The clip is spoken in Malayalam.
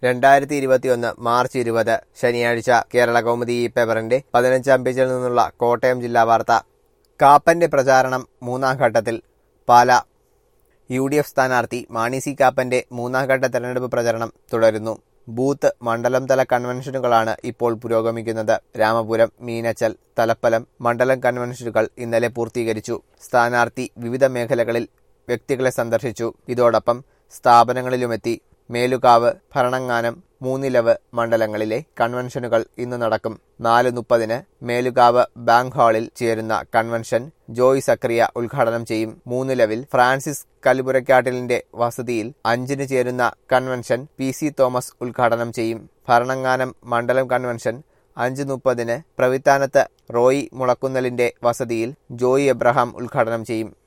രണ്ടായിരത്തി ഇരുപത്തിയൊന്ന് മാർച്ച് ഇരുപത് ശനിയാഴ്ച കേരള കൗമുദി ഈ പേപ്പറിന്റെ പതിനഞ്ചാം പേജിൽ നിന്നുള്ള കോട്ടയം ജില്ലാ വാർത്ത കാപ്പന്റെ പ്രചാരണം മൂന്നാം ഘട്ടത്തിൽ പാല യു ഡി എഫ് സ്ഥാനാർത്ഥി മാണി സി കാപ്പന്റെ മൂന്നാം ഘട്ട തെരഞ്ഞെടുപ്പ് പ്രചരണം തുടരുന്നു ബൂത്ത് മണ്ഡലം തല കൺവെൻഷനുകളാണ് ഇപ്പോൾ പുരോഗമിക്കുന്നത് രാമപുരം മീനച്ചൽ തലപ്പലം മണ്ഡലം കൺവെൻഷനുകൾ ഇന്നലെ പൂർത്തീകരിച്ചു സ്ഥാനാർത്ഥി വിവിധ മേഖലകളിൽ വ്യക്തികളെ സന്ദർശിച്ചു ഇതോടൊപ്പം സ്ഥാപനങ്ങളിലുമെത്തി മേലുകാവ് ഭരണങ്ങാനം മൂന്നിലവ് മണ്ഡലങ്ങളിലെ കൺവെൻഷനുകൾ ഇന്ന് നടക്കും നാല് മുപ്പതിന് മേലുകാവ് ബാങ്ക് ഹാളിൽ ചേരുന്ന കൺവെൻഷൻ ജോയ് സക്രിയ ഉദ്ഘാടനം ചെയ്യും മൂന്നിലവിൽ ഫ്രാൻസിസ് കലിപുരക്കാട്ടിലിന്റെ വസതിയിൽ അഞ്ചിന് ചേരുന്ന കൺവെൻഷൻ പി സി തോമസ് ഉദ്ഘാടനം ചെയ്യും ഭരണങ്ങാനം മണ്ഡലം കൺവെൻഷൻ അഞ്ച് മുപ്പതിന് പ്രവിത്താനത്ത് റോയി മുളക്കുന്നലിന്റെ വസതിയിൽ ജോയി എബ്രഹാം ഉദ്ഘാടനം ചെയ്യും